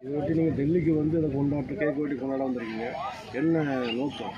இதை ஒட்டி நீங்கள் டெல்லிக்கு வந்து இதை கொண்டாட்ட கேக் வெட்டி கொண்டாட வந்திருக்கீங்க என்ன நோக்கம்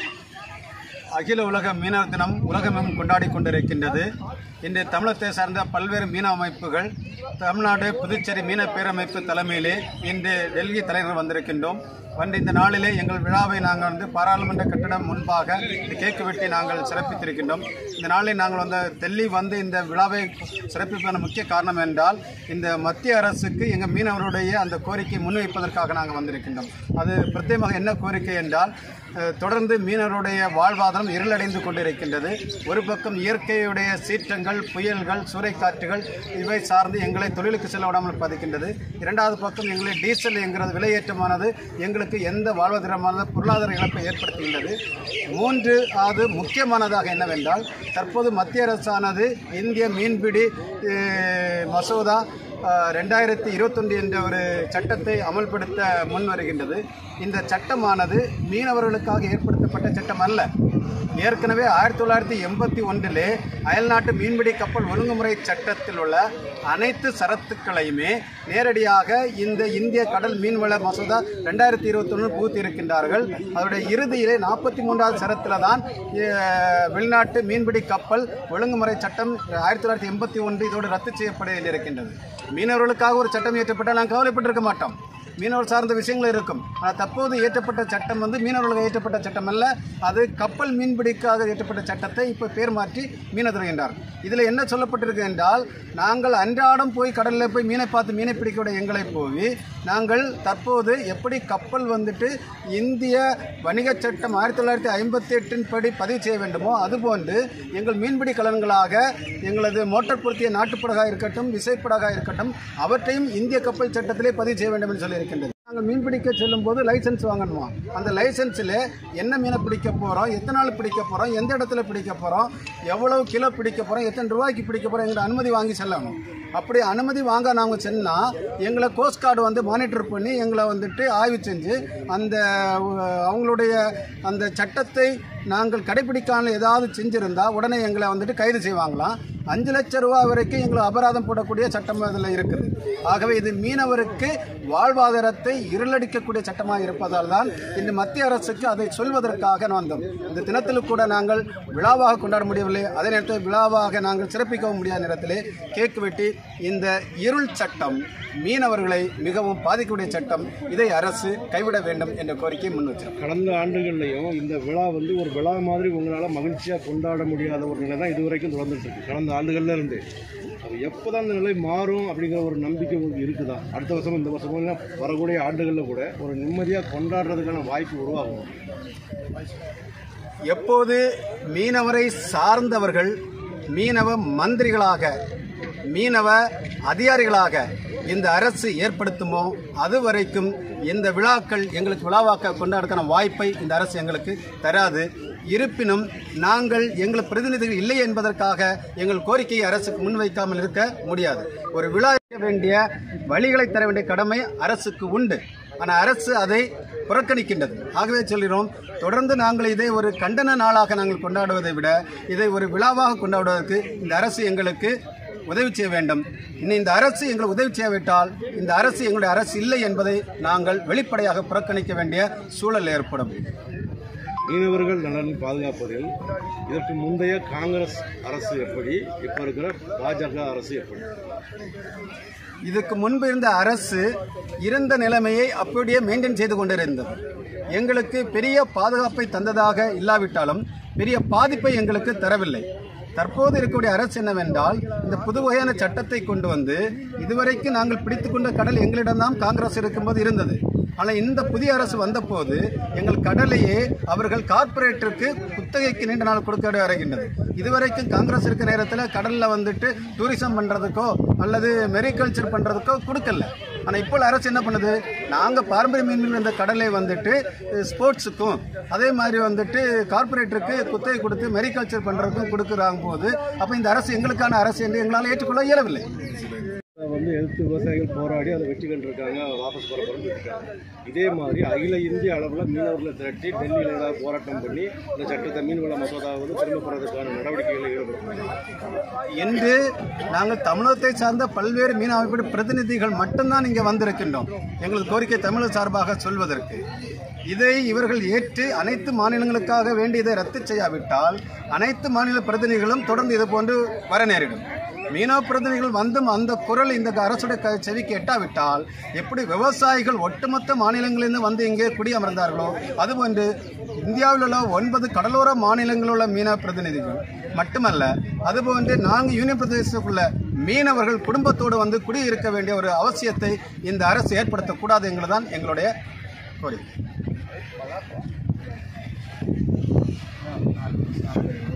அகில உலக மீனவ தினம் உலகமெங்கும் கொண்டாடி கொண்டிருக்கின்றது இன்று தமிழகத்தை சார்ந்த பல்வேறு மீன அமைப்புகள் தமிழ்நாடு புதுச்சேரி மீன பேரமைப்பு தலைமையிலே இன்று டெல்லி தலைவர் வந்திருக்கின்றோம் வந்து இந்த நாளிலே எங்கள் விழாவை நாங்கள் வந்து பாராளுமன்ற கட்டடம் முன்பாக இந்த கேக்கு வெட்டி நாங்கள் சிறப்பித்திருக்கின்றோம் இந்த நாளில் நாங்கள் வந்து டெல்லி வந்து இந்த விழாவை சிறப்பிப்பதன் முக்கிய காரணம் என்றால் இந்த மத்திய அரசுக்கு எங்கள் மீனவருடைய அந்த கோரிக்கையை முன்வைப்பதற்காக நாங்கள் வந்திருக்கின்றோம் அது பிரத்யேகமாக என்ன கோரிக்கை என்றால் அஹ், தொடர்ந்து மீனவருடைய வாழ்வாதாரம் இருளடைந்து கொண்டிருக்கின்றது ஒரு பக்கம் இயற்கையுடைய சீற்றங்கள் புயல்கள் சூறைக்காற்றுகள் இவை சார்ந்து எங்களை தொழிலுக்கு செல்ல விடாமல் பாதிக்கின்றது இரண்டாவது பக்கம் எங்களை டீசல் என்கிறது விலையேற்றமானது எங்களுக்கு எந்த வாழ்வாதாரமான பொருளாதார இழப்பை ஏற்படுத்துகின்றது மூன்று அது முக்கியமானதாக என்னவென்றால் தற்போது மத்திய அரசானது இந்திய மீன்பிடி அஹ், மசோதா அஹ், ரெண்டாயிரத்தி இருபத்தொன்று என்ற ஒரு சட்டத்தை அமல்படுத்த முன் வருகின்றது இந்த சட்டமானது மீனவர்களுக்காக ஏற்படுத்தப்பட்ட சட்டம் அல்ல ஏற்கனவே ஆயிரத்தி தொள்ளாயிரத்தி எண்பத்தி ஒன்றிலே அயல்நாட்டு மீன்பிடி கப்பல் ஒழுங்குமுறை சட்டத்தில் உள்ள அனைத்து சரத்துக்களையுமே நேரடியாக இந்த இந்திய கடல் மீன்வள மசோதா ரெண்டாயிரத்தி இருபத்தொன்று புகுத்தி இருக்கின்றார்கள் அதோடைய இறுதியிலே நாற்பத்தி மூன்றாவது சரத்தில் தான் அஹ், வெளிநாட்டு மீன்பிடி கப்பல் ஒழுங்குமுறை சட்டம் ஆயிரத்தி தொள்ளாயிரத்தி எண்பத்தி ஒன்று இதோடு ரத்து செய்யப்பட வேண்டியிருக்கின்றது மீனவர்களுக்காக ஒரு சட்டம் இயற்றப்பட்டால் நாங்கள் கவலைப்பட்டிருக்க மாட்டோம் மீனவர் சார்ந்த விஷயங்கள் இருக்கும் ஆனால் தற்போது இயற்றப்பட்ட சட்டம் வந்து மீனவர்களுக்கு இயற்றப்பட்ட சட்டம் அல்ல அது கப்பல் மீன்பிடிக்காக இயற்றப்பட்ட சட்டத்தை இப்போ பேர் மாற்றி மீன தருகின்றார் இதில் என்ன சொல்லப்பட்டிருக்கு என்றால் நாங்கள் அன்றாடம் போய் கடலில் போய் மீனை பார்த்து மீனை பிடிக்கக்கூடிய எங்களை போய் நாங்கள் தற்போது எப்படி கப்பல் வந்துட்டு இந்திய வணிகச் சட்டம் ஆயிரத்தி தொள்ளாயிரத்தி ஐம்பத்தி எட்டின் படி பதிவு செய்ய வேண்டுமோ அதுபோன்று எங்கள் மீன்பிடி கலன்களாக எங்களது மோட்டார் பொருத்திய நாட்டுப்படகாக இருக்கட்டும் விசைப்படகாக இருக்கட்டும் அவற்றையும் இந்திய கப்பல் சட்டத்திலே பதிவு செய்ய வேண்டும் என்று சொல்லியிருக்கின்றது நாங்கள் மீன் பிடிக்க செல்லும் போது லைசன்ஸ் வாங்கணுமா அந்த லைசன்ஸில் என்ன மீனை பிடிக்க போகிறோம் எத்தனை நாள் பிடிக்க போகிறோம் எந்த இடத்துல பிடிக்க போகிறோம் எவ்வளவு கிலோ பிடிக்க போகிறோம் எத்தனை ரூபாய்க்கு பிடிக்க போகிறோம் எங்களை அனுமதி வாங்கி செல்லணும் அப்படி அனுமதி வாங்க நாங்கள் சென்னால் எங்களை கோஸ்ட் கார்டு வந்து மானிட்டர் பண்ணி எங்களை வந்துட்டு ஆய்வு செஞ்சு அந்த அஹ், அவங்களுடைய அந்த சட்டத்தை நாங்கள் கடைபிடிக்காமல் ஏதாவது செஞ்சிருந்தா உடனே எங்களை வந்துட்டு கைது செய்வாங்களாம் அஞ்சு லட்சம் ரூபாய் வரைக்கும் எங்களுக்கு அபராதம் போடக்கூடிய சட்டம் அதில் இருக்குது ஆகவே இது மீனவருக்கு வாழ்வாதாரத்தை இருளடிக்கக்கூடிய சட்டமாக இருப்பதால் தான் இன்று மத்திய அரசுக்கு அதை சொல்வதற்காக நான் வந்தோம் இந்த தினத்தில் கூட நாங்கள் விழாவாக கொண்டாட முடியவில்லை அதே நேரத்தில் விழாவாக நாங்கள் சிறப்பிக்கவும் முடியாத நேரத்திலே கேக் வெட்டி இந்த இருள் சட்டம் மீனவர்களை மிகவும் பாதிக்கக்கூடிய சட்டம் இதை அரசு கைவிட வேண்டும் என்ற கோரிக்கையை முன் வச்சோம் கடந்த ஆண்டுகள்லையும் இந்த விழா வந்து ஒரு விழா மாதிரி உங்களால் மகிழ்ச்சியாக கொண்டாட முடியாத ஒரு நிலை தான் இது வரைக்கும் தொடர்ந்துட்டு இருக்கு கடந்த ஆண்டுகள்ல இருந்து அது எப்போ தான் இந்த நிலை மாறும் அப்படிங்கிற ஒரு நம்பிக்கை உங்களுக்கு இருக்குதா அடுத்த வருஷம் இந்த வருஷம் வரக்கூடிய ஆண்டுகளில் கூட ஒரு நிம்மதியாக கொண்டாடுறதுக்கான வாய்ப்பு உருவாகும் எப்போது மீனவரை சார்ந்தவர்கள் மீனவ மந்திரிகளாக மீனவ அதிகாரிகளாக இந்த அரசு ஏற்படுத்துமோ அது வரைக்கும் இந்த விழாக்கள் எங்களுக்கு விழாவாக்க கொண்டாடுக்கான வாய்ப்பை இந்த அரசு எங்களுக்கு தராது இருப்பினும் நாங்கள் எங்கள் பிரதிநிதிகள் இல்லை என்பதற்காக எங்கள் கோரிக்கையை அரசுக்கு முன்வைக்காமல் இருக்க முடியாது ஒரு விழா செய்ய வேண்டிய வழிகளை தர வேண்டிய கடமை அரசுக்கு உண்டு ஆனால் அரசு அதை புறக்கணிக்கின்றது ஆகவே சொல்கிறோம் தொடர்ந்து நாங்கள் இதை ஒரு கண்டன நாளாக நாங்கள் கொண்டாடுவதை விட இதை ஒரு விழாவாக கொண்டாடுவதற்கு இந்த அரசு எங்களுக்கு உதவி செய்ய வேண்டும் இன்னும் இந்த அரசு எங்களுக்கு உதவி செய்யாவிட்டால் இந்த அரசு எங்களுடைய அரசு இல்லை என்பதை நாங்கள் வெளிப்படையாக புறக்கணிக்க வேண்டிய சூழல் ஏற்படும் மீனவர்கள் நலன் பாதுகாப்பதில் இதற்கு முந்தைய காங்கிரஸ் அரசு எப்படி இப்போ இருக்கிற பாஜக அரசு எப்படி இதுக்கு முன்பு இருந்த அரசு இருந்த நிலைமையை அப்படியே மெயின்டைன் செய்து கொண்டிருந்தது எங்களுக்கு பெரிய பாதுகாப்பை தந்ததாக இல்லாவிட்டாலும் பெரிய பாதிப்பை எங்களுக்கு தரவில்லை தற்போது இருக்கக்கூடிய அரசு என்னவென்றால் இந்த புது வகையான சட்டத்தை கொண்டு வந்து இதுவரைக்கும் நாங்கள் பிடித்துக்கொண்ட கடல் எங்களிடம்தான் காங்கிரஸ் இருக்கும்போது இருந்தது ஆனால் இந்த புதிய அரசு வந்தபோது எங்கள் கடலையே அவர்கள் கார்ப்பரேட்டருக்கு குத்தகைக்கு நீண்ட நாள் கொடுக்க வருகின்றது இதுவரைக்கும் காங்கிரஸ் இருக்க நேரத்தில் கடலில் வந்துட்டு டூரிசம் பண்ணுறதுக்கோ அல்லது மெரிகல்ச்சர் பண்ணுறதுக்கோ கொடுக்கல ஆனால் இப்போ அரசு என்ன பண்ணுது நாங்கள் பாரம்பரிய மீன்கள் இந்த கடலை வந்துட்டு ஸ்போர்ட்ஸுக்கும் அதே மாதிரி வந்துட்டு கார்ப்பரேட்டருக்கு குத்தகை கொடுத்து மெரிகல்ச்சர் பண்ணுறதுக்கும் கொடுக்குறாங்க போது அப்போ இந்த அரசு எங்களுக்கான அரசு என்று எங்களால் ஏற்றுக்கொள்ள இயலவில்லை வந்து எதிர்த்து விவசாயிகள் போராடி அதை வெற்றி கண்டிருக்காங்க வாபஸ் பெற இருக்காங்க இதே மாதிரி அகில இந்திய அளவில் மீனவர்களை திரட்டி டெல்லியில் ஏதாவது போராட்டம் பண்ணி இந்த சட்டத்தை மீன்வள மசோதாவை வந்து திரும்ப பெறதுக்கான நடவடிக்கைகளை ஈடுபடுத்தும் இன்று நாங்கள் தமிழகத்தை சார்ந்த பல்வேறு மீன அமைப்பு பிரதிநிதிகள் மட்டும்தான் இங்கே வந்திருக்கின்றோம் எங்களது கோரிக்கை தமிழக சார்பாக சொல்வதற்கு இதை இவர்கள் ஏற்று அனைத்து மாநிலங்களுக்காக வேண்டியதை ரத்து செய்யாவிட்டால் அனைத்து மாநில பிரதிநிதிகளும் தொடர்ந்து இது போன்று வர நேரிடும் மீனவ பிரதிநிதிகள் வந்தும் அந்த குரல் இந்த அரசுடைய க- செவிக்கு எட்டாவிட்டால் எப்படி விவசாயிகள் ஒட்டுமொத்த மாநிலங்களிலிருந்து வந்து இங்கே குடியமர்ந்தார்களோ அதுபோன்று இந்தியாவில் உள்ள ஒன்பது கடலோர மாநிலங்களில் உள்ள மீனவ பிரதிநிதிகள் மட்டுமல்ல அதுபோன்று நான்கு யூனியன் பிரதேசத்துக்குள்ள மீனவர்கள் குடும்பத்தோடு வந்து குடியிருக்க வேண்டிய ஒரு அவசியத்தை இந்த அரசு ஏற்படுத்தக்கூடாது என்பதுதான் எங்களுடைய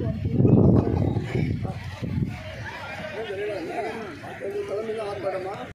கோரிக்கை